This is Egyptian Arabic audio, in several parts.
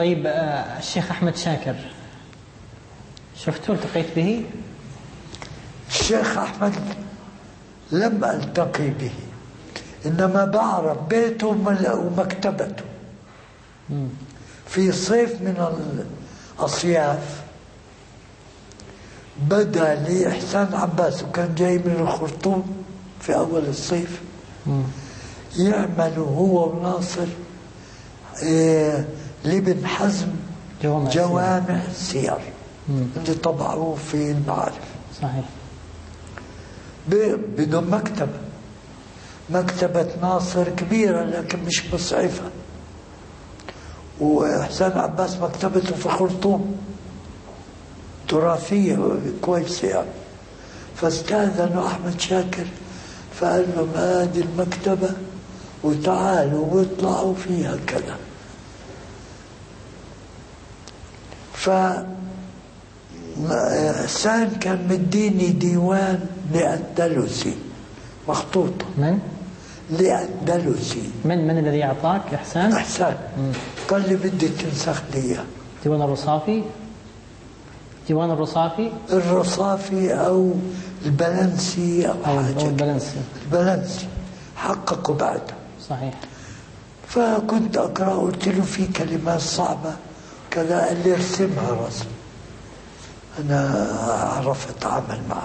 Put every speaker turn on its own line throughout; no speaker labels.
طيب آه، الشيخ أحمد شاكر شفتوه التقيت به؟
الشيخ أحمد لم ألتقي به إنما بعرف بيته ومكتبته في صيف من الأصياف بدا لي إحسان عباس وكان جاي من الخرطوم في أول الصيف يعمل هو وناصر إيه لابن حزم جوامع, جوامع السير اللي طبعوه في المعارف
صحيح
بدون مكتبة مكتبة ناصر كبيرة لكن مش مسعفة وإحسان عباس مكتبته في خرطوم تراثية كويسة يعني فاستاذنوا أحمد شاكر فقال لهم هذه المكتبة وتعالوا واطلعوا فيها كذا ف إحسان كان مديني ديوان لأندلسي مخطوطة
من؟
لأندلسي
من من الذي أعطاك إحسان؟
إحسان قال لي بدي تنسخ لي
ديوان الرصافي؟ ديوان الرصافي؟
الرصافي أو البلنسي أو,
أو
حاجة
أو البلنسي
البلنسي حققوا بعده
صحيح
فكنت أقرأ قلت له في كلمات صعبة كذا قال لي ارسمها رسم أنا أعرف أتعامل معه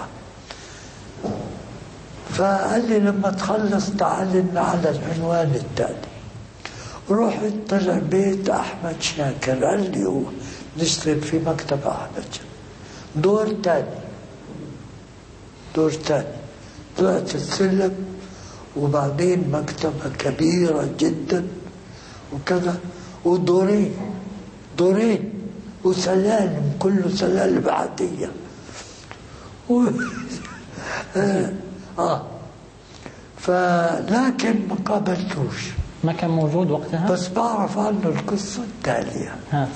فقال لي لما تخلص تعال لنا على العنوان التالي رحت طلع بيت أحمد شاكر قال لي هو نشتغل في مكتب أحمد شاكر دور تاني دور تاني طلعت السلم وبعدين مكتبة كبيرة جدا وكذا ودورين دورين وسلالم كله سلالم عادية و... آه. آه. فلكن ما قابلتوش
ما كان موجود وقتها؟
بس بعرف عنه القصة التالية
هات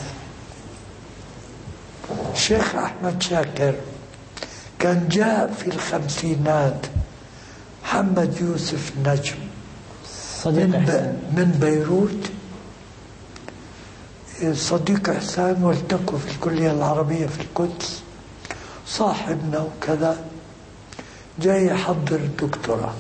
الشيخ أحمد شاكر كان جاء في الخمسينات محمد يوسف نجم
صديق
من,
إحسان
ب... من بيروت صديق إحسان والتقوا في الكلية العربية في القدس صاحبنا وكذا جاي يحضر الدكتوراه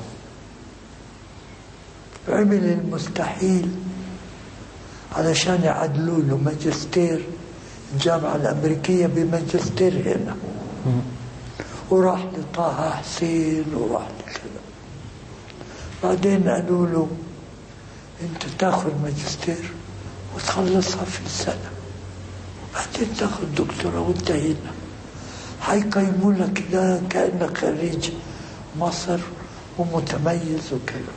عمل المستحيل علشان يعدلوا له ماجستير الجامعة الأمريكية بماجستير هنا وراح لطه حسين وراح لكذا بعدين قالوا له انت تاخذ ماجستير وتخلصها في السنة بعدين تاخذ دكتوراه وانتهينا حيقيموا لك ده كأنك خريج مصر ومتميز وكذا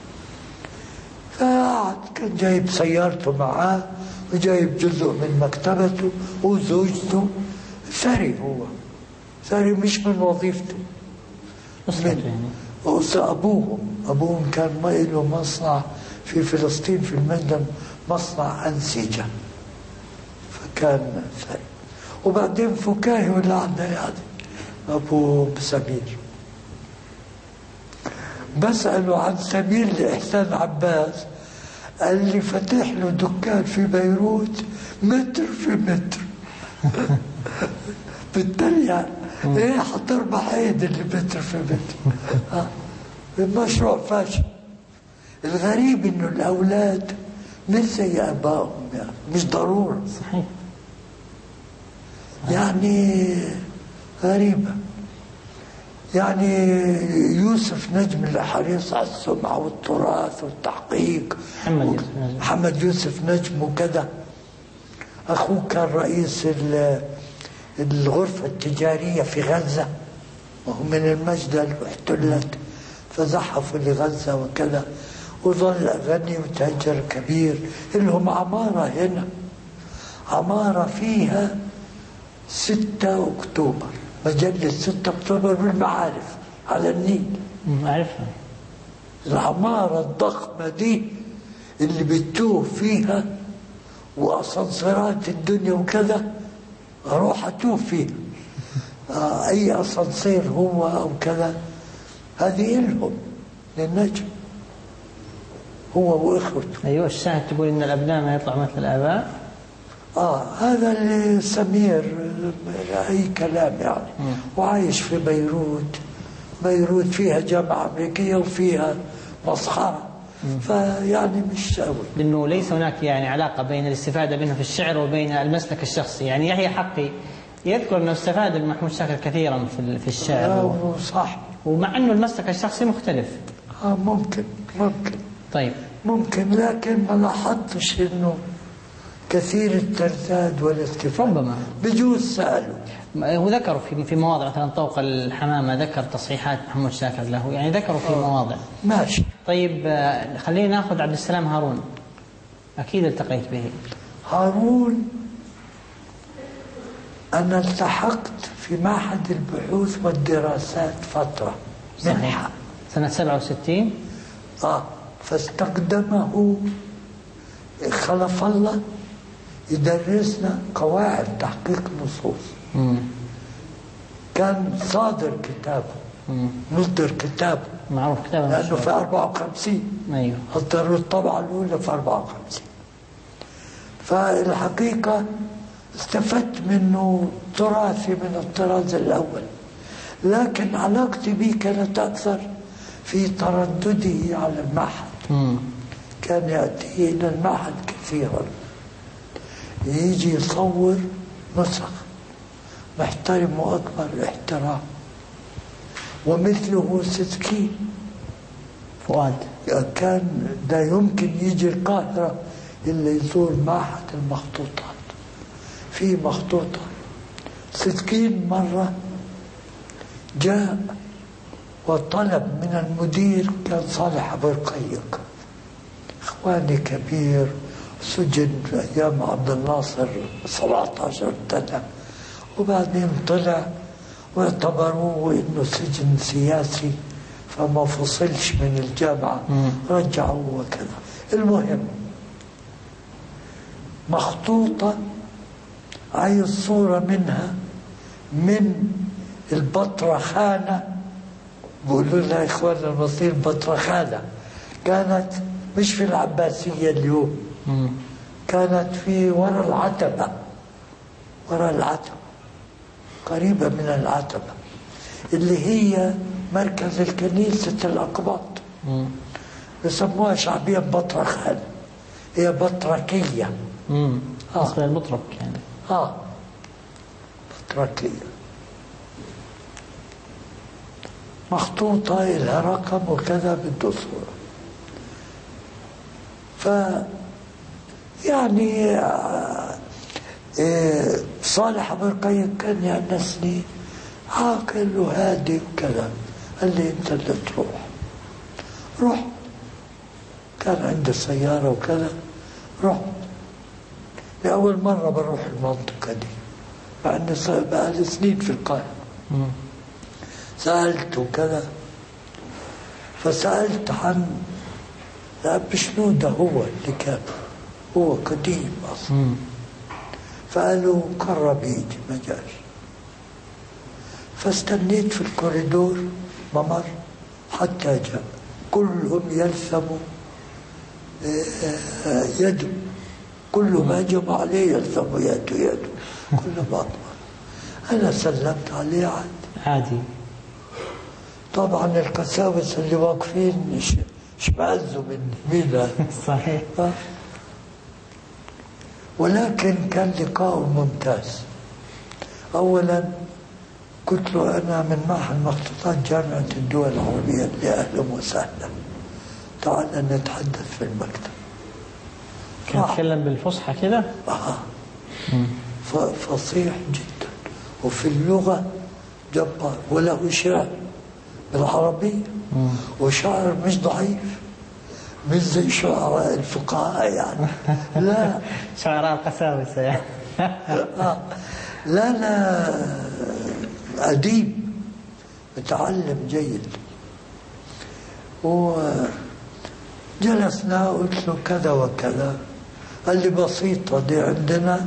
فقعد كان جايب سيارته معاه وجايب جزء من مكتبته وزوجته ثري هو ثري مش من وظيفته
أسرته يعني
وأس- أبوهم أبوهم كان ما له مصنع في فلسطين في المندم مصنع أنسجة فكان ثري وبعدين فكاهي ولا عنده يعني أبو سمير بسأله عن سمير لإحسان عباس قال لي فتح له دكان في بيروت متر في متر بالتالي ايه حتربح ايد اللي متر في متر آه. المشروع فاشل الغريب انه الاولاد مش زي ابائهم يعني مش ضروره
صحيح
يعني غريبة يعني يوسف نجم اللي حريص على السمعة والتراث والتحقيق
محمد يوسف نجم.
محمد يوسف نجم وكذا أخوه كان رئيس ال- الغرفة التجارية في غزة وهو من المجد اللي احتلت فزحفوا لغزة وكذا وظل غني وتاجر كبير لهم عمارة هنا عمارة فيها ستة أكتوبر مجلة ستة أكتوبر بالمعارف على النيل
أمم، أعرفها
العمارة الضخمة دي اللي بتوه فيها وأسانسيرات الدنيا وكذا أروح أتوه فيها آه، أي أسانسير هو أو كذا هذه إلهم للنجم هو وإخوته
أيوة الشاهد تقول إن الأبناء ما يطلع مثل الآباء
اه هذا اللي سمير اي كلام يعني وعايش في بيروت بيروت فيها جامعه امريكيه وفيها مسخره فيعني مش قوي
لأنه ليس هناك يعني علاقة بين الاستفادة منه في الشعر وبين المسلك الشخصي يعني يحيى حقي يذكر أنه استفاد من محمود شاكر كثيرا في في الشعر
آه صح
ومع أنه المسلك الشخصي مختلف
آه ممكن ممكن
طيب
ممكن لكن ما لاحظتش انه كثير الترداد والاستفادة
ربما.
بجوز سألوا
وذكروا في في مواضع مثلا طوق الحمامة ذكر تصحيحات محمود شاكر له يعني ذكروا في مواضع
ماشي
طيب آه، خلينا ناخذ عبد السلام هارون أكيد التقيت به
هارون أنا التحقت في معهد البحوث والدراسات فترة منحة
سنة 67
آه فاستخدمه خلف الله يدرسنا قواعد تحقيق نصوص
مم.
كان صادر كتابه
مم.
مصدر كتابه
معروف كتابه
لأنه
مشهور.
في 54
أيوه
أصدروا الطبعة الأولى في 54 فالحقيقة استفدت منه تراثي من الطراز الأول لكن علاقتي به كانت أكثر في تردده على المعهد
مم.
كان يأتي إلى المعهد كثيرا يجي يصور نسخ محترم وأكبر احترام ومثله سسكين
فؤاد
كان لا يمكن يجي القاهرة إلا يزور معهد المخطوطات في مخطوطة سكين مرة جاء وطلب من المدير كان صالح أبو القيق إخواني كبير سجن في أيام عبد الناصر 17 سنة وبعدين طلع واعتبروه إنه سجن سياسي فما فصلش من الجامعة رجعوه وكذا المهم مخطوطة عايز صورة منها من البطرخانة بيقولوا لها إخواننا المصريين بطرخانة كانت مش في العباسية اليوم
مم.
كانت في وراء العتبة وراء العتبة قريبة من العتبة اللي هي مركز الكنيسة الأقباط
مم.
يسموها شعبيا بطرخانة هي بطركية
مم.
آه.
بالنسبة للمطرب يعني
اه بطركية مخطوطة إلى رقم وكذا بده صورة ف يعني آه، آه، صالح أبو القيم كان يأنسني عاقل وهادي وكذا قال لي أنت اللي تروح روح كان عنده سيارة وكذا روح لأول مرة بروح المنطقة دي مع أني صار بقالي سنين في القاهرة
مم.
سألت وكذا فسألت عن الأب شنودة هو اللي كان هو قديم أصلا
مم.
فقالوا قرب يجي ما جاش فاستنيت في الكوريدور ممر حتى جاء كلهم يلثم آه، يده كل ما جمع عليه يلثم يده يده كل ما أطمر أنا سلمت عليه عاد
عادي
طبعا القساوسة اللي واقفين مش اشمئزوا مني مين هذا؟
صحيح
آه. ولكن كان لقاء ممتاز أولا قلت له أنا من معهد مخطوطات جامعة الدول العربية اللي أهلا وسهلا تعال نتحدث في المكتب
كان
راح.
يتكلم بالفصحى كده
آه. ف- فصيح جدا وفي اللغة جبار وله شعر بالعربية وشعر مش ضعيف مش زي شعراء الفقهاء يعني لا
شعراء القساوسة يعني
آه. لا لا أديب متعلم جيد وجلسنا قلت له كذا وكذا قال لي بسيطة دي عندنا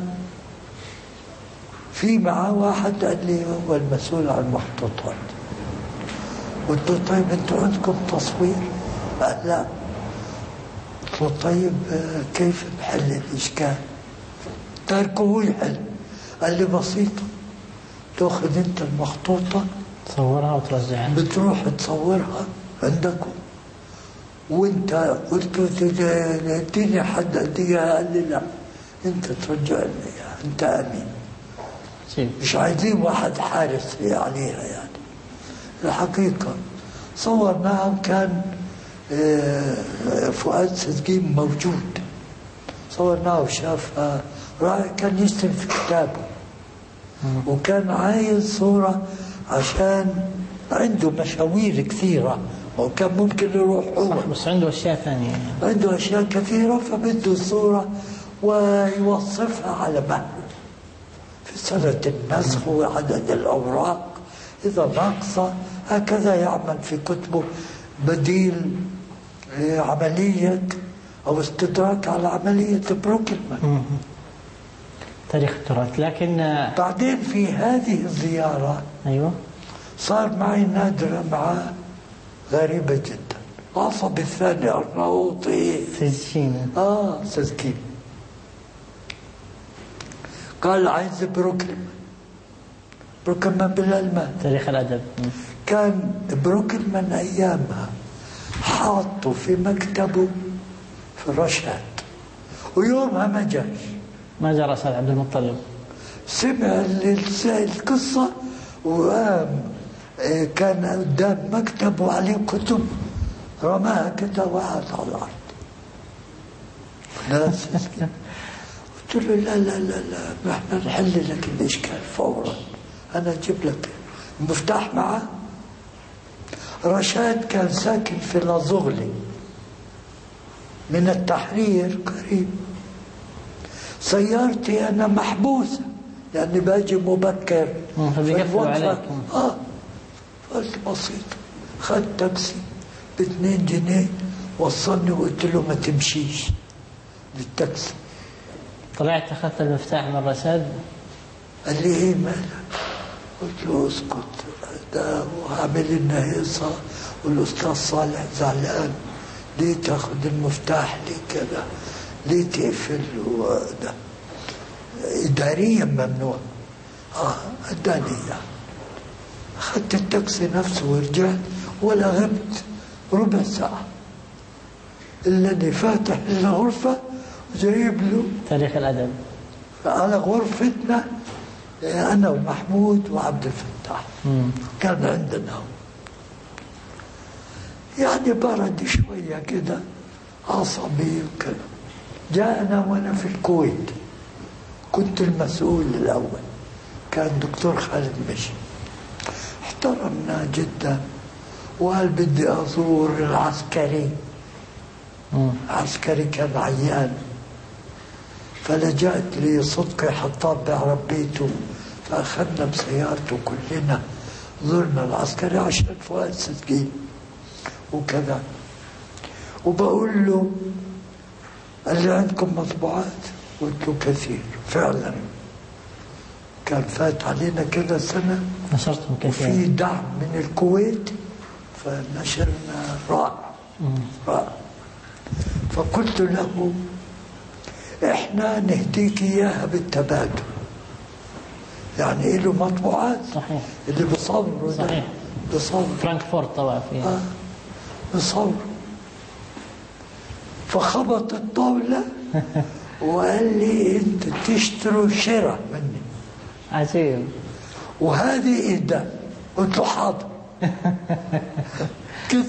في معاه واحد قال لي هو المسؤول عن المخطوطات قلت له طيب انتوا عندكم تصوير؟ قال لا قلت له طيب آه، كيف نحل الإشكال؟ تركه هو يحل قال لي بسيطة تاخذ انت المخطوطة
تصورها وترجعها
بتروح تصورها عندكم وانت قلت له اديني حد اديها قال لي لا انت ترجع لي إياها، انت امين
جيب
مش عايزين واحد حارس عليها يعني الحقيقة صورناها كان آه، فؤاد صدقين موجود صورناها وشافها راح كان يشتم في كتابه وكان عايز صورة عشان عنده مشاوير كثيرة وكان ممكن يروح هو
بس عنده اشياء ثانيه يعني.
عنده أشياء كثيرة فبده صورة ويوصفها على مهل في سنة النسخ وعدد الأوراق إذا ناقصة هكذا يعمل في كتبه بديل عملية أو استدراك على عملية بروكلمان
تاريخ التراث لكن آه،
بعدين في هذه الزيارة
ايوه
صار معي نادرة معاه غريبة جدا العصب الثاني أرناؤوطي
سجين
آه سلكين قال عايز بروكلمان بروكلمان بالألمان
تاريخ الادب مم.
كان بروكلمان أيامها حاطه في مكتبه في رشاد ويومها ما جاش
ما جرى استاذ عبد المطلب
سمع ال- القصة وقام آه، كان قدام مكتب وعليه كتب رماها كده وقعد على الأرض ناس قلت له لا لا لا لا ما احنا نحل لك الإشكال فورا أنا أجيب لك المفتاح معاه رشاد كان ساكن في لازغلي من التحرير قريب سيارتي أنا محبوسة لأني باجي مبكر
مم، فبيقفلوا
فالوقفة-
عليك.
آه قلت بسيطة خدت تاكسي باثنين جنيه وصلني وقلت له ما تمشيش للتاكسي
طلعت اخذت المفتاح من الرشاد
قال لي ايه مالك قلت له اسكت ده وعامل لنا هيصة والاستاذ صالح زعلان ليه تاخد المفتاح ليه كده ليه تقفل وده اداريا ممنوع اه اداني اياه اخذت التاكسي نفسه ورجعت ولا غبت ربع ساعة إلا إني فاتح الغرفة وجايب له
تاريخ الادب
على غرفتنا أنا ومحمود وعبد الفتاح
مم.
كان عندنا يعني برد شوية كده عصبي وكذا جاءنا وأنا في الكويت كنت المسؤول الأول كان دكتور خالد مشي احترمنا جدا وقال بدي أزور العسكري
مم.
العسكري كان عيان فلجأت لصدقي حطاب بعرب بيته فأخذنا بسيارته كلنا زرنا العسكري عشان فؤاد صدقين وكذا وبقول له قال لي عندكم مطبوعات قلت له كثير فعلا كان فات علينا كذا سنة
نشرتهم
وفي
كثيرا
دعم من الكويت فنشرنا رائع رائع فقلت له احنا نهديك اياها بالتبادل يعني له مطبوعات
صحيح
اللي بصوروا ده
صحيح.
بصور
فرانكفورت طبعا فيها
آه بصور فخبط الطاولة وقال لي انت تشتروا شراء مني
عجيب
وهذه إيداع قلت له حاضر كده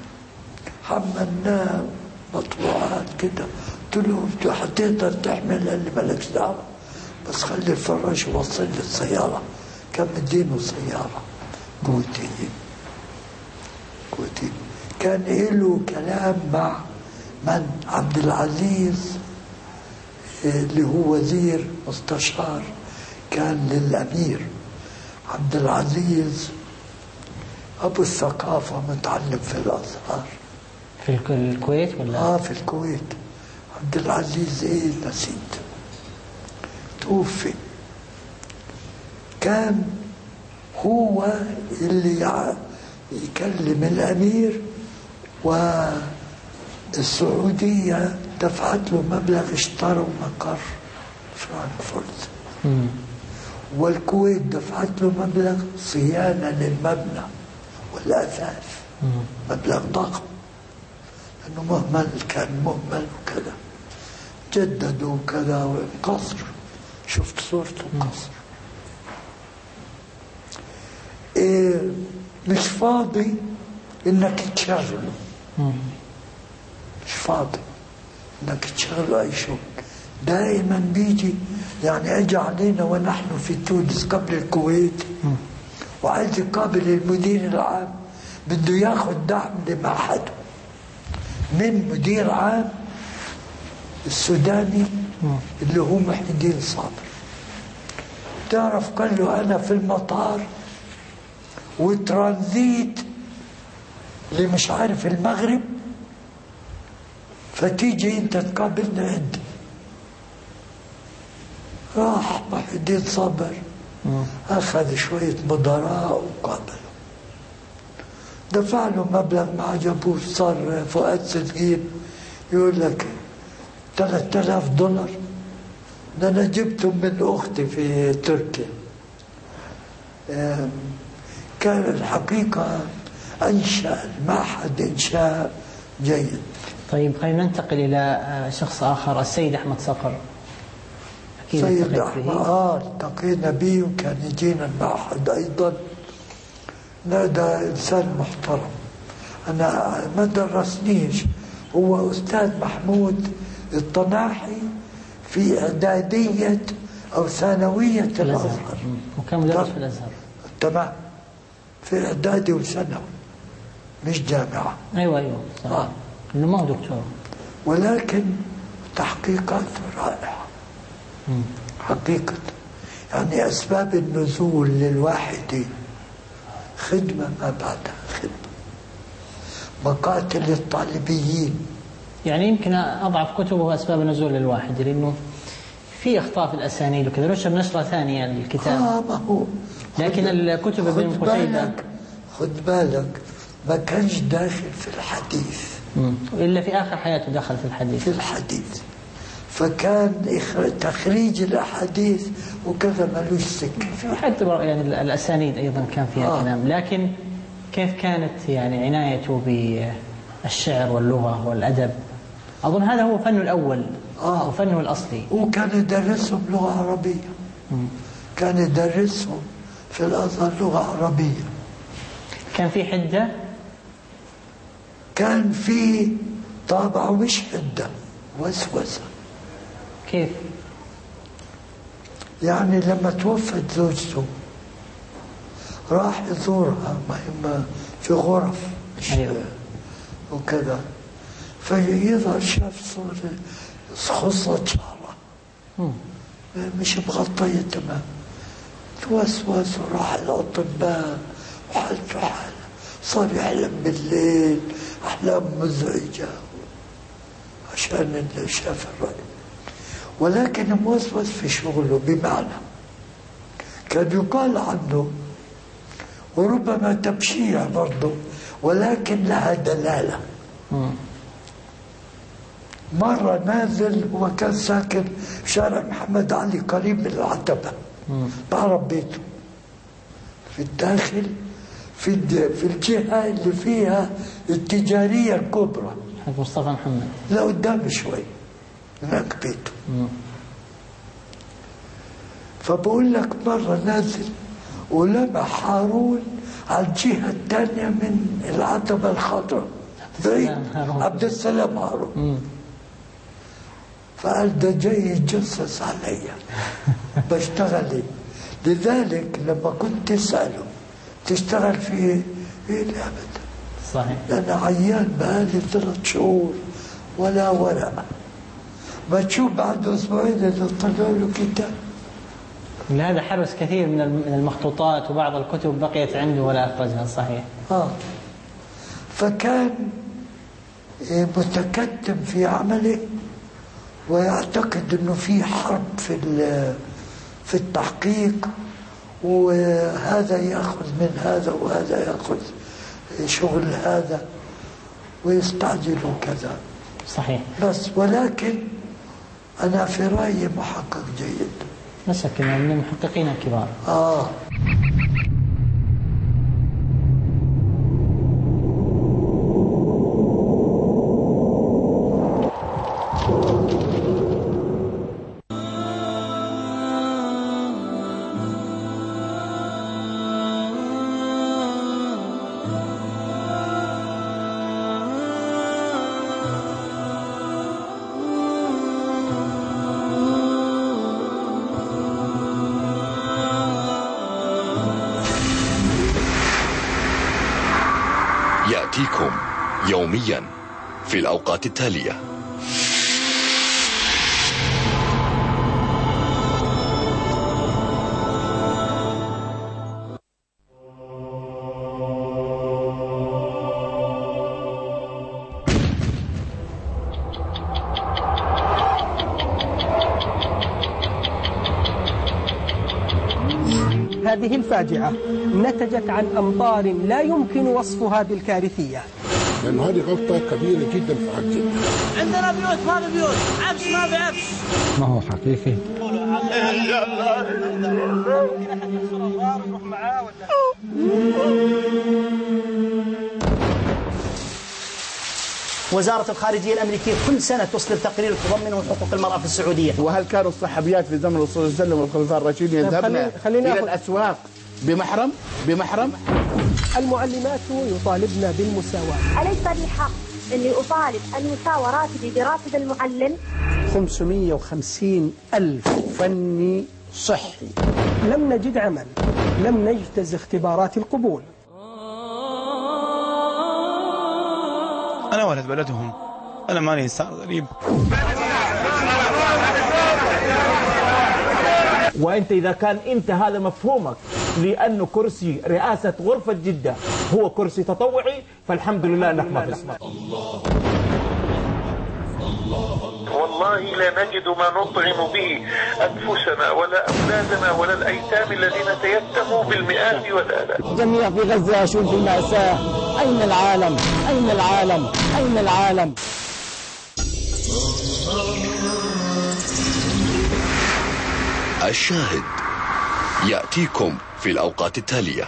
حملناه مطبوعات كده قلت له انت حتقدر تحمل قال لي مالكش دعوه بس خلي الفراش يوصل لي السياره كان مدينه سياره كويتيه كويتيه كان له كلام مع من عبد العزيز اللي هو وزير مستشار كان للأمير عبد العزيز أبو الثقافة متعلم في الأزهر
في الك- الكويت ولا
آه في الكويت عبد العزيز إيه نسيت توفي كان هو اللي يع- يكلم الأمير والسعودية دفعت له مبلغ اشتروا مقر فرانكفورت
مم.
والكويت دفعت له مبلغ صيانة للمبنى والأثاث
مم.
مبلغ ضخم لأنه مهمل كان مهمل وكذا جددوا كذا وقصر شفت صورته قصر إيه مش فاضي انك تشغله
مم.
مش فاضي انك تشغله اي شغل دائما بيجي يعني اجى علينا ونحن في تونس قبل الكويت
مم.
وعايز يقابل المدير العام بده ياخذ دعم لمعهده من مدير عام السوداني
مم.
اللي هو محي الدين صابر تعرف قال له انا في المطار وترانزيت اللي مش عارف المغرب فتيجي انت تقابلنا عندي راح محي الدين صابر
مم.
أخذ شوية مدراء وقابله دفع له مبلغ ما عجبوش صار فؤاد صدقين يقول لك 3000 دولار ده أنا جبتهم من أختي في تركيا آم، كان الحقيقة أنشأ المعهد إنشاء جيد
طيب خلينا ننتقل إلى آه، شخص آخر السيد أحمد صقر أكيد
سيد
التقيت
أحمد
به
آه التقينا به وكان يجينا المعهد أيضا لا ده إنسان محترم أنا ما درسنيش هو أستاذ محمود الطناحي في إعدادية أو ثانوية الأزهر
مم. وكان مدرس في الأزهر
تمام في إعدادي وثانوي مش جامعة
أيوة أيوة صح
آه.
إنه ما هو دكتور
ولكن تحقيقاته رائعة
مم.
حقيقة يعني أسباب النزول للواحد خدمة ما بعدها خدمة مقاتل الطالبيين
يعني يمكن أضعف كتبه أسباب نزول الواحد لأنه في أخطاء في الأسانيد وكذا نشر نشرة ثانية للكتاب
آه ما هو
لكن الكتب ابن
خد
قتيبة
بالك خد بالك ما كانش داخل في الحديث
مم. إلا في آخر حياته دخل في الحديث
في الحديث فكان إخر- تخريج الأحاديث وكذا ملوش سكة
وحتى بر- يعني ال- الأسانيد أيضا كان فيها
آه.
كلام لكن كيف كانت يعني عنايته بالشعر واللغة والأدب أظن هذا هو فنه الأول
آه.
وفنه الأصلي
وكان يدرسهم لغة عربية
مم.
كان يدرسهم في الأزهر لغة عربية
كان في حدة
كان في طابع مش حدة وسوسة
كيف
يعني لما توفت زوجته راح يزورها ما هي ما- في غرف مش
أيوة.
وكذا فيظهر شاف صورة خصة شعره
مم.
مش مغطية تمام توسوس وراح الأطباء وحالته حالة صار يحلم بالليل أحلام مزعجة عشان اللي شاف الرأي ولكن موسوس في شغله بمعنى كان يقال عنه وربما تبشيع برضه ولكن لها دلاله
مم.
مرة نازل هو كان ساكن في شارع محمد علي قريب من العتبة
مم.
بعرف بيته في الداخل في الد- في الجهة اللي فيها التجارية الكبرى
حق مصطفى محمد
لقدام شوي هناك بيته
مم.
فبقول لك مرة نازل ولمح هارون على الجهة الثانية من العتبة الخضراء بعيد
السلام هارون.
عبد السلام هارون
مم.
فقال ده جاي يتجسس عليا بشتغل ايه لذلك لما كنت تسأله تشتغل في ايه؟ ايه لا ابدا
صحيح
انا عيان بقالي ثلاث شهور ولا ورقه ما تشوف بعد اسبوعين اللي طلع له كتاب
لهذا حرس كثير من الم- من المخطوطات وبعض الكتب بقيت عنده ولا أخرجها صحيح
اه فكان إيه، متكتم في عمله ويعتقد انه في حرب في ال- في التحقيق وهذا ياخذ من هذا وهذا ياخذ شغل هذا ويستعجل كذا
صحيح
بس ولكن أنا في رأيي محقق جيد
لا شك انه من المحققين الكبار
آه
يأتيكم يوميا في الأوقات التالية
هذه الفاجعة نتجت عن أمطار لا يمكن وصفها بالكارثية
لانه هذه غلطه كبيره جدا في حق جدا
عندنا بيوت ما في بيوت عكس ما في عكس
ما هو حقيقي
وزارة الخارجية الأمريكية كل سنة تصدر تقرير تضمنه حقوق المرأة في السعودية
وهل كانوا الصحابيات في زمن الرسول صلى الله عليه وسلم والخلفاء الراشدين يذهبن
خلينا- خلينا
الى
ناخذ-
الاسواق بمحرم بمحرم
المعلمات يطالبن بالمساواة
أليس لي حق أني أطالب أن يساوى راتبي براتب المعلم
550 ألف فني صحي
لم نجد عمل لم نجتز اختبارات القبول
أنا ولد بلدهم أنا ماني إنسان غريب
وانت اذا كان انت هذا مفهومك لانه كرسي رئاسه غرفه جده هو كرسي تطوعي فالحمد لله انك ما في اسمك
والله لا نجد ما نطعم به أنفسنا ولا أولادنا ولا الأيتام الذين تيتموا بالمئات والآلاف
جميع في غزة يعيشون في المأساة أين العالم أين العالم أين العالم
الشاهد يأتيكم في الأوقات التالية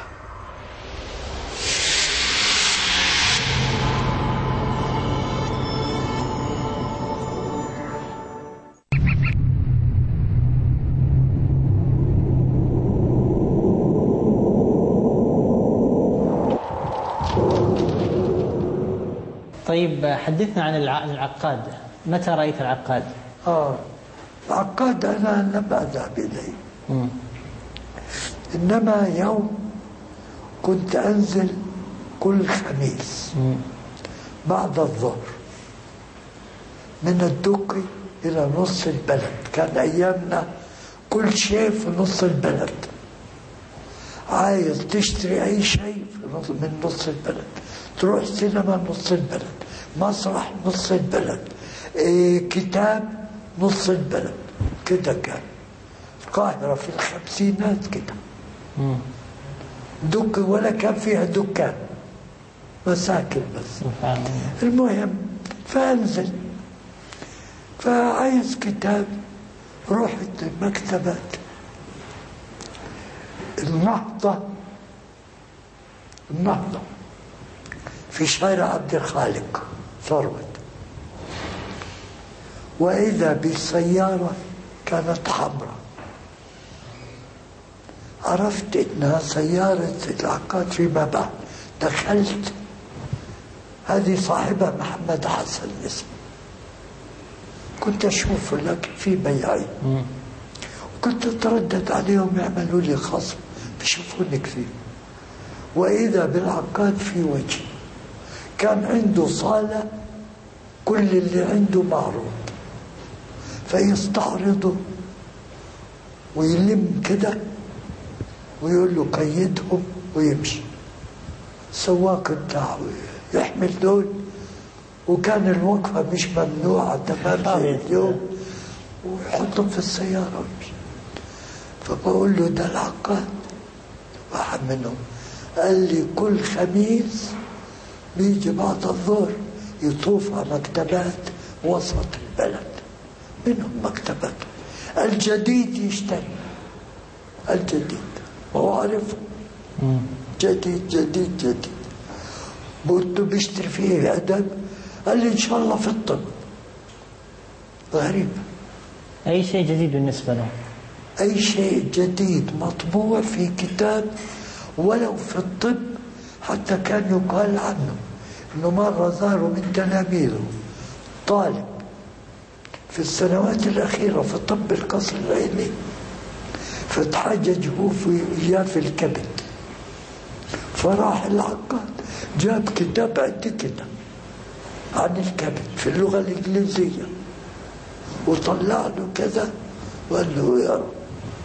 طيب حدثنا عن الع- العقاد متى رأيت العقاد؟
آه العقاد أنا لم أذهب إليه
مم.
إنما يوم كنت أنزل كل خميس
مم.
بعد الظهر من الدقي إلى نص البلد كان أيامنا كل شيء في نص البلد عايز تشتري أي شيء في نص من نص البلد تروح سينما نص البلد مسرح نص البلد إيه كتاب نص البلد كده كان القاهرة في الخمسينات كده
مم.
دك ولا كان فيها دكان مساكن بس
سبحان الله
المهم فانزل فعايز كتاب رحت مكتبة النهضة النهضة في شارع عبد الخالق ثروت وإذا بسيارة كانت حمراء عرفت إنها سيارة العقاد فيما بعد دخلت هذه صاحبها محمد حسن اسمه كنت أشوفه لكن في بياعين كنت أتردد عليهم يعملوا لي خصم بيشوفوني كثير وإذا بالعقاد في وجهي كان عنده صالة كل اللي عنده معروض فيستعرضه ويلم كده ويقول له قيدهم ويمشي سواق بتاعه يحمل دول وكان الوقفة مش ممنوعة تمام زي اليوم ويحطهم في السيارة ويمشي فبقول له ده العقاد واحد منهم قال لي كل خميس بيجي بعد الظهر يطوف على مكتبات وسط البلد منهم مكتبته الجديد يشتري الجديد هو عارفه جديد جديد جديد قلت له بيشتري فيه أدب قال لي إن شاء الله في الطب غريب
أي شيء جديد بالنسبة له
أي شيء جديد مطبوع في كتاب ولو في الطب حتى كان يقال عنه أنه مرة زاره من تلاميذه طالب في السنوات الأخيرة في طب القصر العيني فتحجج هو في إياه في الكبد فراح العقاد جاب كتاب قد كده عن الكبد في اللغة الإنجليزية وطلع له كذا وقال له يا رب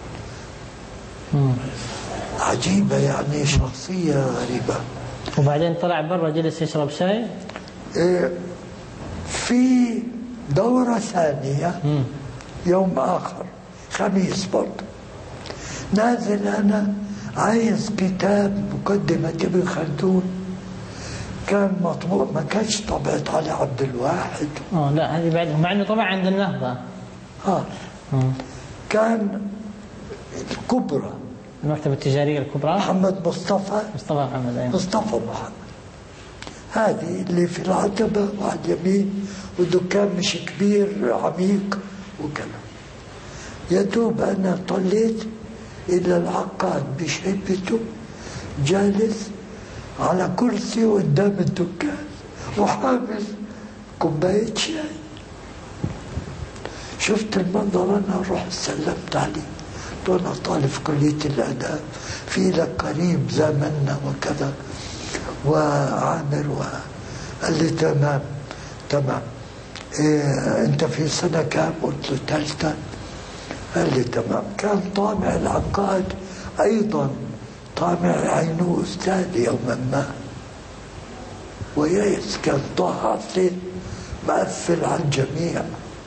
عجيبة يعني شخصية غريبة
وبعدين طلع برا جلس يشرب شاي
إيه، في دورة ثانية يوم آخر خميس برضه نازل أنا عايز كتاب مقدمة ابن خلدون كان مطبوع ما كانش طبعت علي عبد الواحد
اه لا هذه بعد مع انه طبعا عند النهضة
اه كان الكبرى
المكتبة التجارية الكبرى
محمد مصطفى
مصطفى محمد أيوة.
مصطفى محمد هذه اللي في العتبة وعلى اليمين ودكان مش كبير عميق وكذا يا دوب أنا طليت إلى العقاد بشيبته جالس على كرسي قدام الدكان وحامل كوباية شاي شفت المنظر أنا رحت سلمت عليه قلت له أنا طالب في كلية الآداب في لك قريب زمننا وكذا وعامر و... قال لي تمام تمام إيه أنت في سنة كام؟ قلت له ثالثة قال لي تمام كان طامع العقاد أيضا طامع عينه أستاذ يوما ما وياس كان طه عفريت مقفل على الجميع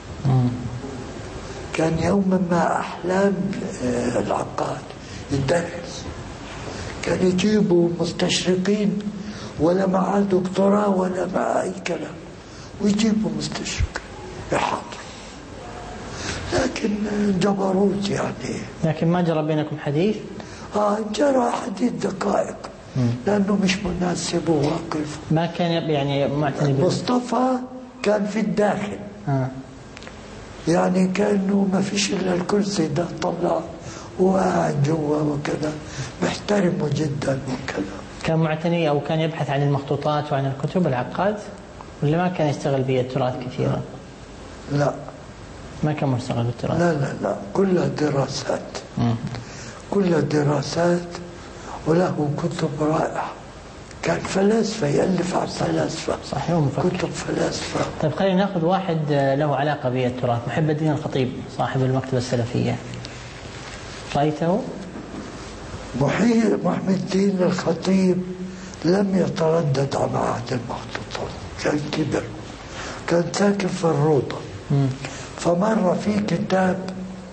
كان يوما ما أحلام آه، العقاد يدرس كان يجيبوا مستشرقين ولا معاه دكتوراه ولا معاه أي كلام ويجيبوا مستشرق يحاضر لكن جبروت يعني
لكن ما جرى بينكم حديث
آه جرى حديث دقائق لأنه مش مناسب وواقف
ما كان يب- يعني معتني بال
مصطفى كان في الداخل
آه.
يعني كأنه ما فيش إلا الكرسي ده طلع وقاعد جوا وكذا محترمه جدا وكذا
كان معتني أو كان يبحث عن المخطوطات وعن الكتب العقاد ولا ما كان يشتغل بالتراث كثيرا
لا
ما كان مشتغل بالتراث
لا لا لا كلها دراسات كلها دراسات وله كتب رائعة كان فلاسفة يألف عن فلاسفة
صحيح هو مفكر
كتب فلاسفة
طيب خلينا ناخذ واحد آه، له علاقة بالتراث محب الدين الخطيب صاحب المكتبة السلفية رأيته؟
محي محمد الدين الخطيب لم يتردد على عهد المخطوطات كان كبر كان ساكن في الروضة فمر في كتاب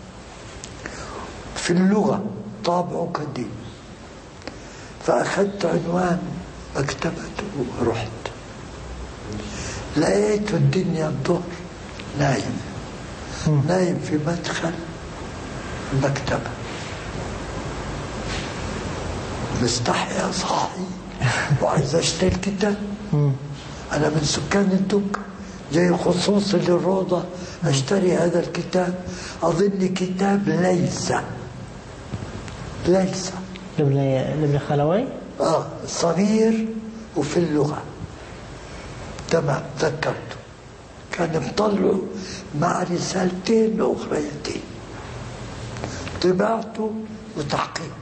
في اللغة طابعه قديم فأخذت عنوان مكتبته ورحت لقيت الدنيا الظهر نايم نايم في مدخل المكتبة مستحي صاحي وعايز اشتري الكتاب انا من سكان الدك جاي خصوصي للروضة اشتري هذا الكتاب اظن كتاب ليس ليس
لابن لابن خلوي
اه صغير وفي اللغة تمام ذكرته كان مطلعه مع رسالتين أخريتين طباعته وتحقيقه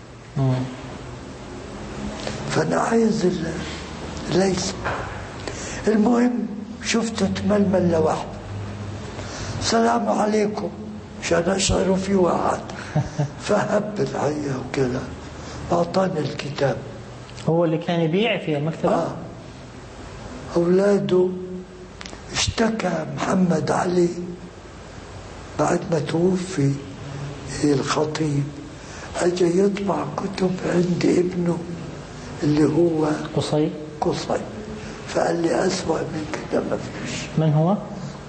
فأنا عايز ال- ليس المهم شفته تململ لوحده السلام عليكم عشان أشعر في واحد فهب العيا وكذا أعطاني الكتاب
هو اللي كان يبيع في المكتبة
آه. أولاده اشتكى محمد علي بعد ما توفي الخطيب أجى يطبع كتب عند ابنه اللي هو
قصي
قصي فقال لي أسوأ من كده ما فيش
من هو؟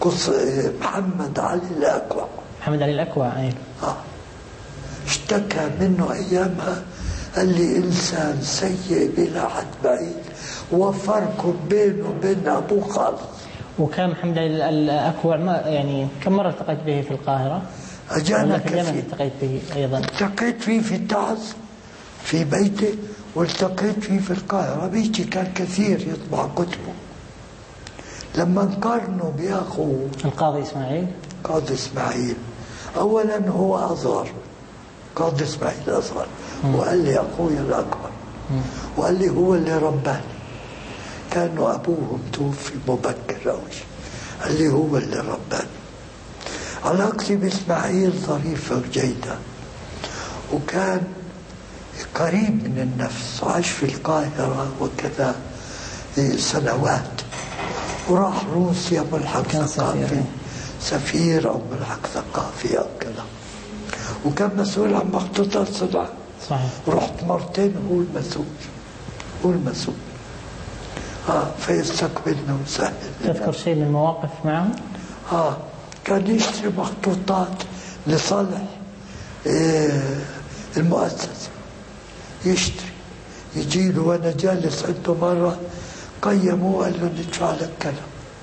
قص محمد علي الأكوع
محمد علي الأكوع أي
آه. اشتكى منه أيامها قال لي إنسان سيء بلا حد بعيد وفرق بينه وبين أبوه خالص
وكان محمد علي الأكوع ما يعني كم مرة التقيت به في القاهرة؟
أجانا
في اليمن
كثير
التقيت به أيضا
التقيت فيه في تعز في بيته والتقيت فيه في القاهرة بيتي كان كثير يطبع كتبه لما نقارنه بأخوه
القاضي إسماعيل
قاضي إسماعيل أولا هو أصغر قاضي إسماعيل أصغر وقال لي أخوي الأكبر وقال لي هو اللي رباني كانوا أبوهم توفي مبكر أوي قال لي هو اللي رباني علاقتي بإسماعيل ظريفة وجيدة وكان قريب من النفس عاش في القاهرة وكذا سنوات وراح روسيا ملحق
كان
ثقافي
سفير.
سفير أو ملحق ثقافي أو كذا وكان مسؤول عن مخطوطات صنعاء
صحيح
رحت مرتين هو المسؤول هو المسؤول اه فيستقبلنا ويسهل لنا.
تذكر شيء من المواقف معه؟
اه كان يشتري مخطوطات لصالح آه المؤسسة يشتري يجي له وانا جالس عنده مرة قيموه قال له ندفع لك كذا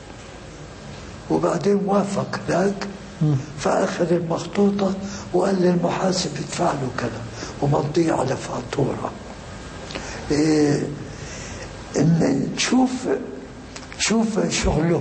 وبعدين وافق ذاك فأخذ المخطوطة وقال للمحاسب ادفع له كذا ومضيه على فاتورة إيه إن شوف شوف شغله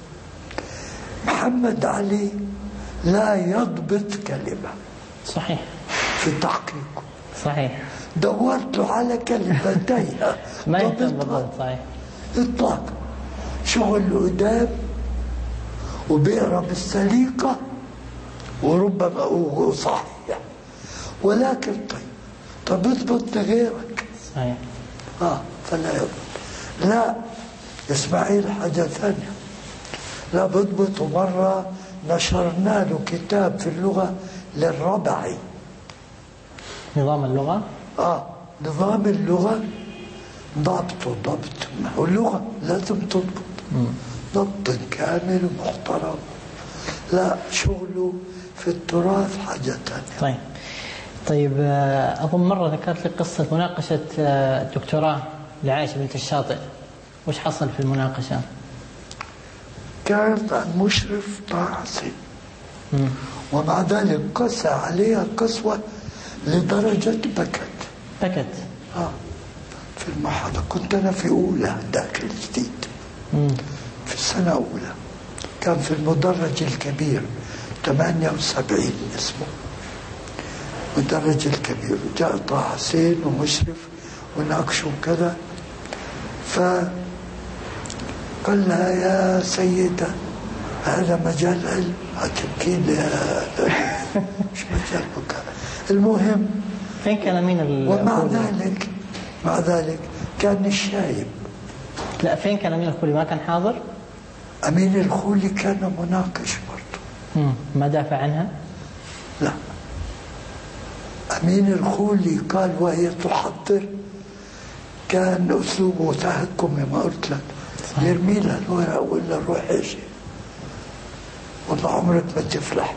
محمد علي لا يضبط كلمة
صحيح
في تحقيقه
صحيح
دورت له على كلمة تايهة
ما يهتم
ضبطها
بالضبط صحيح
إطلاقا شغل قدام وبيقرا بالسليقة وربما هو صحيح ولكن طيب طب اضبط لغيرك
صحيح
اه فلا يضبط لا اسماعيل حاجة ثانية لا بضبط مرة نشرنا له كتاب في اللغة للربعي
نظام اللغة
اه نظام اللغة ضبط وضبط ما هو اللغة لازم تضبط ضبط كامل ومحترم لا شغله في التراث حاجة ثانية
طيب طيب آه، أظن مرة ذكرت لك قصة مناقشة آه، دكتوراه لعائشة بنت الشاطئ وش حصل في المناقشة؟
كان المشرف طه حسين ومع ذلك قسى عليها قسوة لدرجة بكت
بكت
آه في المحاضرة كنت أنا في أولى ذاك الجديد في السنة أولى كان في المدرج الكبير 78 اسمه المدرج الكبير جاء طه حسين ومشرف وناقشوا كذا ف قال لها يا سيدة هذا مجال علم هتبكين يا مش مجال بكاء المهم
فين كان أمين ال-
ومع
الخولي؟
ذلك مع ذلك كان الشايب
لا فين كان أمين الخولي ما كان حاضر؟
أمين الخولي كان مناقش برضه
مم. ما دافع عنها؟
لا أمين الخولي قال وهي تحضر كان أسلوبه تهكمي ما قلت لك يرمي لها الورق ولا روح اجي والله عمرك ما تفلح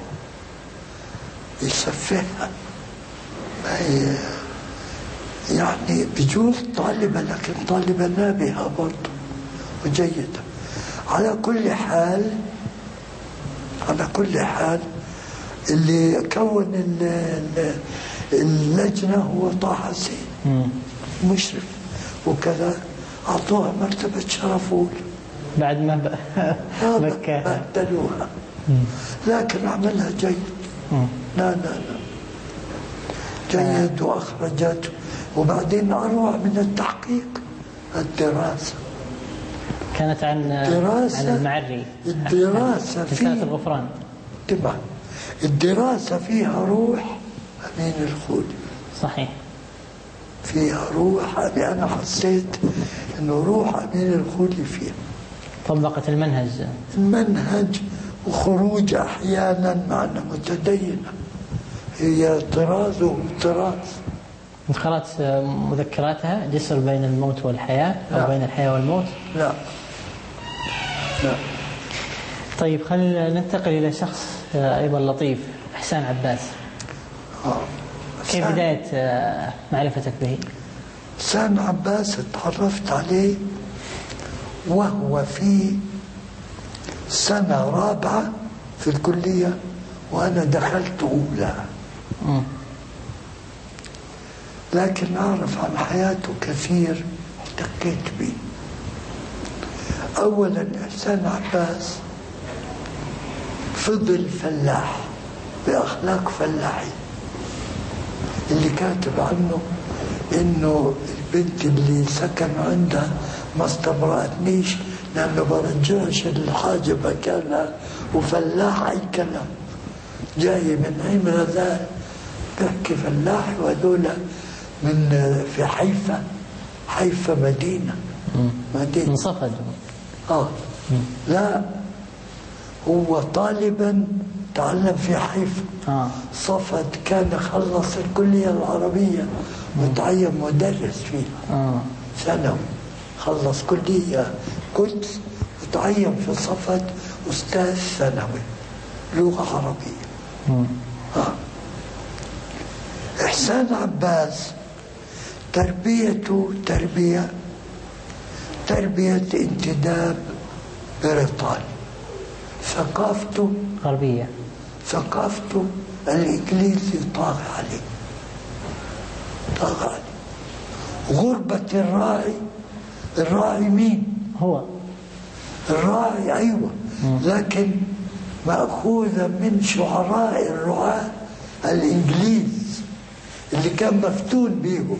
يسفهها ما هي يعني بجوز طالبة لكن طالبة نابهة برضه وجيدة على كل حال على كل حال اللي كون ال- ال- اللجنة هو طه حسين مشرف وكذا أعطوها مرتبة شرف أولى
بعد ما ب... بكاها
بدلوها لكن عملها جيد لا لا لا جيد وأخرجته وبعدين أروع من التحقيق الدراسة
كانت عن
دراسة
عن المعري
الدراسة
رسالة
فيه
الغفران
تبع الدراسة فيها روح أمين الخولي
صحيح
فيها روح يعني أنا حسيت إنه روح أمين الخولي فيها
طبقت المنهج
المنهج وخروج أحيانا معنا متدينة هي طراز وطراز
انت قرأت مذكراتها جسر بين الموت والحياة أو
لا.
بين الحياة والموت
لا لا
طيب خلينا ننتقل إلى شخص آه، أيضا لطيف إحسان عباس كيف
إحسان-
بداية آه، معرفتك به؟
حسين عباس تعرفت عليه وهو في سنة رابعة في الكلية وأنا دخلت أولى
مم.
لكن أعرف عن حياته كثير احتكيت به أولا إحسان عباس فضل فلاح بأخلاق فلاحي اللي كاتب عنه إنه البنت اللي سكن عندها ما استبرأتنيش لأنه برجعش الحاجة مكانها وفلاح أي كلام جاي من عين غزال بحكي فلاح وهذول من في حيفا حيفا مدينة مدينة
من صفد
اه لا هو طالبا تعلم في حيفا
آه.
صفد كان خلص الكلية العربية وتعين مدرس فيها
آه.
ثانوي خلص كلية قدس وتعين في صفد أستاذ ثانوي لغة عربية
مم.
آه. إحسان عباس تربيته تربية تربية انتداب بريطاني ثقافته
غربية
ثقافته الإنجليزي طاغى عليه طاغى عليه غربة الراعي الراعي مين؟
هو
الراعي أيوة لكن مأخوذة من شعراء الرعاة الإنجليز اللي كان مفتون بيهم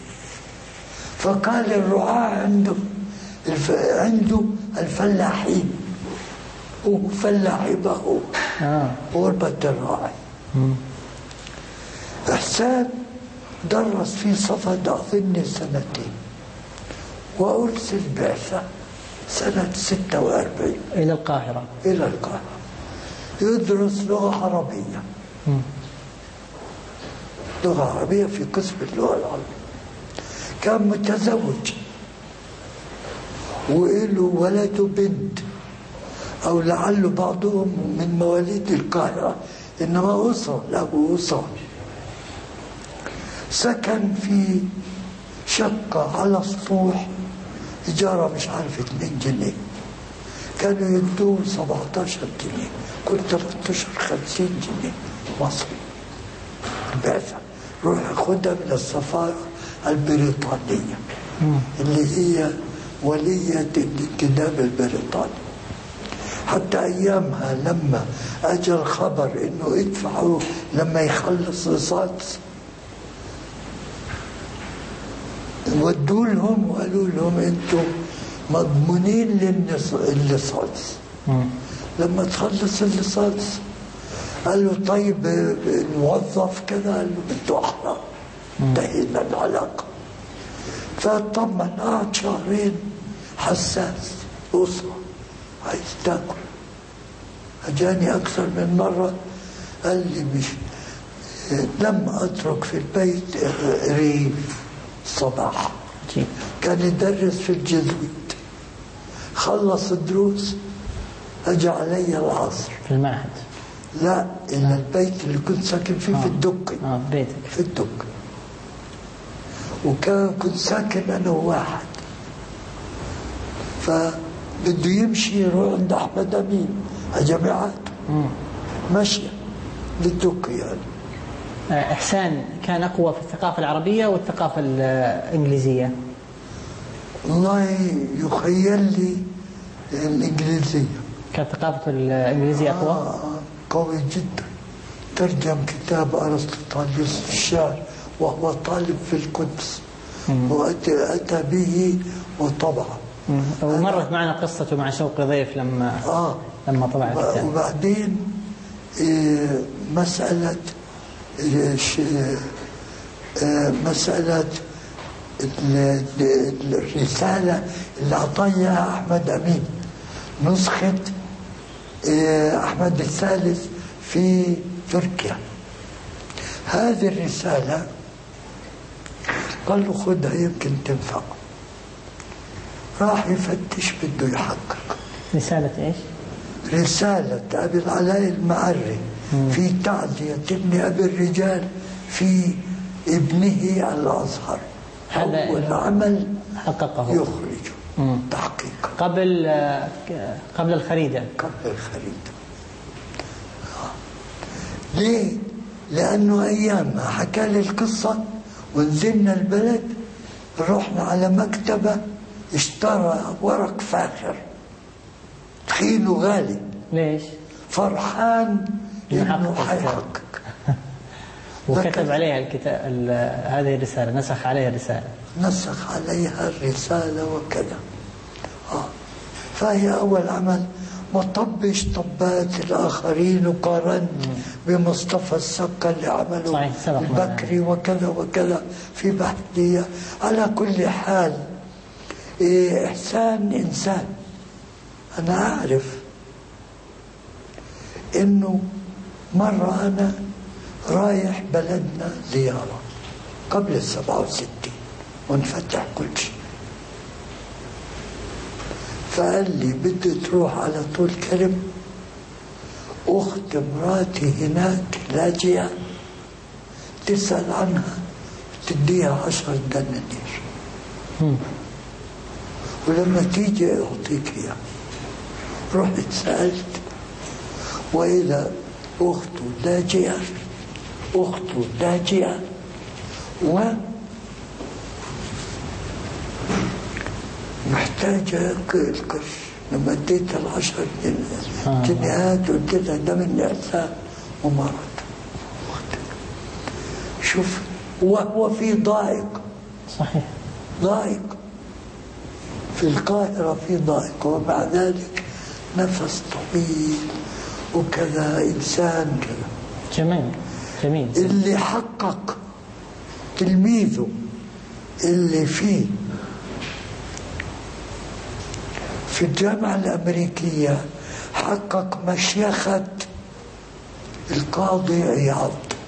فقال الرعاة عنده الف... عنده الفلاحين هو فلاح يبقى هو
آه.
غربة الراعي إحسان درس في صفد أظن سنتين وأرسل بعثة سنة 46
إلى القاهرة
إلى القاهرة يدرس لغة عربية
مم.
لغة عربية في قسم اللغة العربية كان متزوج وله ولد وبنت أو لعل بعضهم من مواليد القاهرة إنما أسرة له أسرة سكن في شقة على سطوح إيجارها مش عارف 2 جنيه كانوا يدوه 17 جنيه كل ثلاث أشهر 50 جنيه مصري البعثة روح خدها من السفارة البريطانية اللي هي ولية الانتداب البريطاني حتى أيامها لما أجى الخبر إنه ادفعوا لما يخلص رصاص ودوا لهم وقالوا لهم انتم مضمونين للنص- اللصاص
مم.
لما تخلص اللصاص قال له طيب الموظف كذا قال له بده احرى انتهينا العلاقه فطمن قعد شهرين حساس اسره عايز تاكل اجاني اكثر من مره قال لي مش لم اترك في البيت ريف صباح
جيد.
كان يدرس في الجزويت خلص الدروس اجى علي العصر
في المعهد
لا الى البيت اللي كنت ساكن فيه في الدقي
آه بيتك
في الدقي وكان كنت ساكن انا وواحد فبده يمشي يروح عند احمد امين على جامعات ماشيه للدقي يعني
آه، إحسان كان أقوى في الثقافة العربية والثقافة الإنجليزية
والله يخيل لي الانجليزيه
كانت ثقافته الإنجليزية أقوى
آه، قوي جدا ترجم كتاب أرسطو يوسف الشعر وهو طالب في القدس وأتى أتى به وطبعه
مم. ومرت معنا قصته مع شوقي ضيف لما
آه
لما طبع الكتاب
وبعدين آه، مسألة آه، ش- آه، مسألة ال- ال- الرسالة اللي أعطاها أحمد أمين نسخة آه، أحمد الثالث في تركيا هذه الرسالة قال له خدها يمكن تنفع راح يفتش بده يحقق
رسالة إيش؟
رسالة أبي العلاء المعري في تعزية ابن أبي الرجال في ابنه الأزهر
هذا
أول عمل
حققه
يخرج
مم.
تحقيقا
قبل آه، ك- قبل الخريدة
قبل الخريطة ليه؟ لأنه أيام ما حكى لي القصة ونزلنا البلد رحنا على مكتبة اشترى ورق فاخر تخيله غالي
ليش؟
فرحان انه
يحقق
حيحقق
وكتب عليها الكتاب ال- هذه الرسالة نسخ عليها الرسالة
نسخ عليها الرسالة وكذا آه. فهي أول عمل ما طبش طبات الآخرين وقارنت بمصطفى السقا اللي عمله
صحيح، سبق معنا.
البكري وكذا وكذا في بحثية على كل حال إيه إحسان إنسان أنا أعرف إنه مرة أنا رايح بلدنا زيارة قبل السبعة وستين وانفتح كل شيء فقال لي بدي تروح على طول كرم أخت مراتي هناك لاجئة تسأل عنها تديها عشر دنانير
مم.
ولما تيجي أعطيك إياه رحت سألت وإذا أخته لاجئة أخته لاجئة و محتاجة القرش لما اديتها العشر
آه.
جنيهات قلت لها ده من إحسان ومرض شوف وهو في ضائق
صحيح
ضائق في القاهرة في ضائق ومع ذلك نفس طويل وكذا إنسان كذا
جميل جميل
اللي حقق تلميذه اللي فيه في الجامعة الأمريكية حقق مشيخة القاضي عياض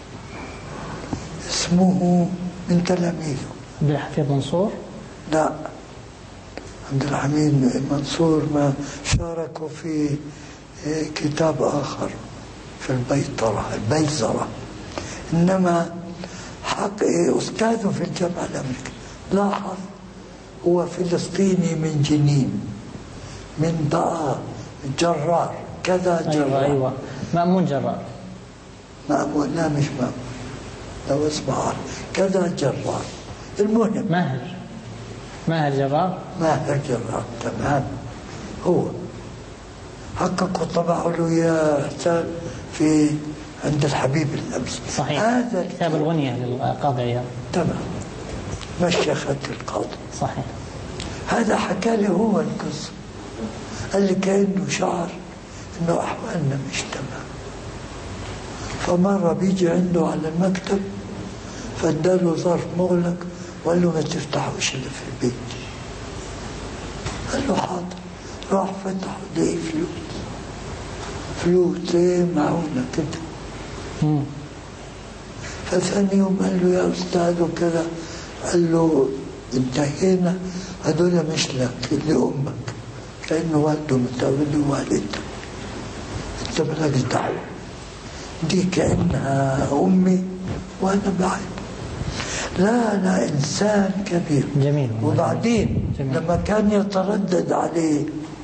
اسمه من تلاميذه
عبد الحفيظ منصور
لا عبد الحميد منصور ما شاركوا في كتاب آخر في البيطرة البيزرة إنما حق أستاذه في الجامعة الأمريكية لاحظ هو فلسطيني من جنين من ضاء جرار كذا جرار
أيوة أيوة مأمون جرار
مأمون لا مش مأمون لو اسمع كذا جرار المهم
ماهر ماهر جرار
ماهر جرار تمام هو حققوا طبعوا له يا حسان في عند الحبيب الأمس
صحيح
هذا
كتاب الغنية للقاضي عياض
تمام مشيخة القاضي
صحيح
هذا حكى لي هو القصة قال لي كأنه شعر إنه أحوالنا مش تمام فمرة بيجي عنده على المكتب فاداله ظرف مغلق وقال له ما تفتحوش اللي في البيت قال له حاضر راح فتح لقي فلوس فلوس ايه معونة كده
مم.
فثاني يوم قال له يا أستاذ وكذا قال له انتهينا هذول مش لك لأمك كأنه والده متولي والدته انت مالكش دعوة دي كأنها أمي وأنا بعد لا لا إنسان كبير
جميل
وبعدين
جميل.
لما كان يتردد عليه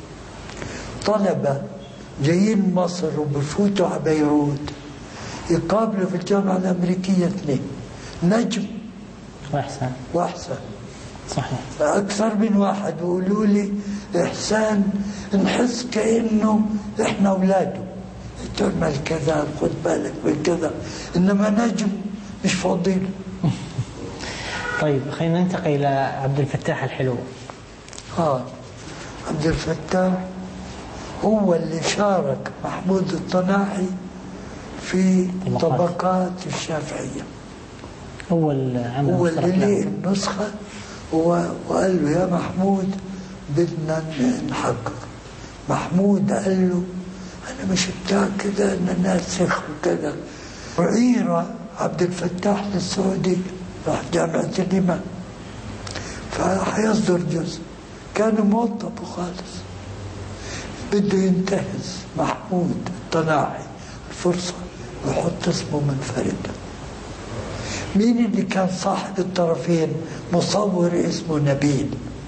طلبة جايين مصر وبفوتوا على بيروت يقابلوا في الجامعة الأمريكية اثنين نجم
وإحسان
وأحسن
صحيح
أكثر من واحد بيقولوا لي إحسان نحس كأنه إحنا أولاده تعمل كذا خد بالك من كذا إنما نجم مش فاضيين
طيب خلينا ننتقل إلى عبد الفتاح الحلو
آه عبد الفتاح هو اللي شارك محمود الطناحي في
طبقات.
طبقات الشافعية
أول عمل
هو
مشترك
اللي لقي
له.
النسخة هو وقال له يا محمود بدنا نحقق محمود قال له أنا مش بتاع كده أنا ناسخ وكذا وعيرة عبد الفتاح للسعودية راح جامعة الإمام فراح يصدر جزء كان موظف خالص بده ينتهز محمود الطناعي الفرصة ويحط اسمه منفردا مين اللي كان صاحب الطرفين مصور اسمه نبيل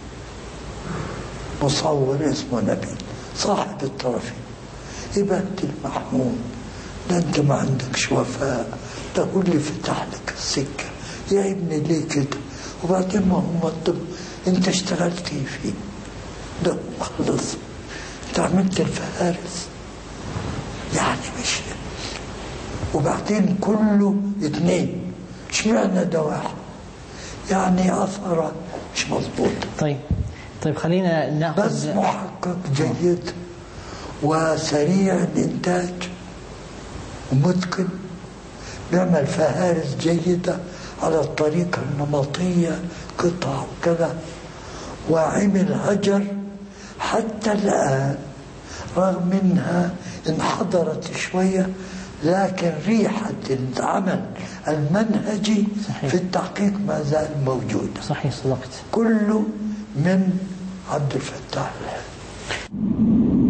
مصور اسمه نبيل صاحب الطرفين يبدل محمود ده انت ما عندكش وفاء ده هو اللي فتح لك السكة يا ابني ليه كده وبعدين ما هو مطلب انت اشتغلت فيه ده خلص انت عملت الفهارس يعني مش وبعدين كله اثنين اشمعنى ده واحد يعني اثره مش مظبوط
طيب طيب خلينا ناخذ
بس محقق جيد وسريع الانتاج ومتقن بيعمل فهارس جيدة على الطريقة النمطية قطع وكذا وعمل هجر حتى الآن رغم انها انحدرت شوية لكن ريحة العمل المنهجي
صحيح.
في التحقيق ما زال موجودة
صحيح صدقت
كله من عبد الفتاح الحلمي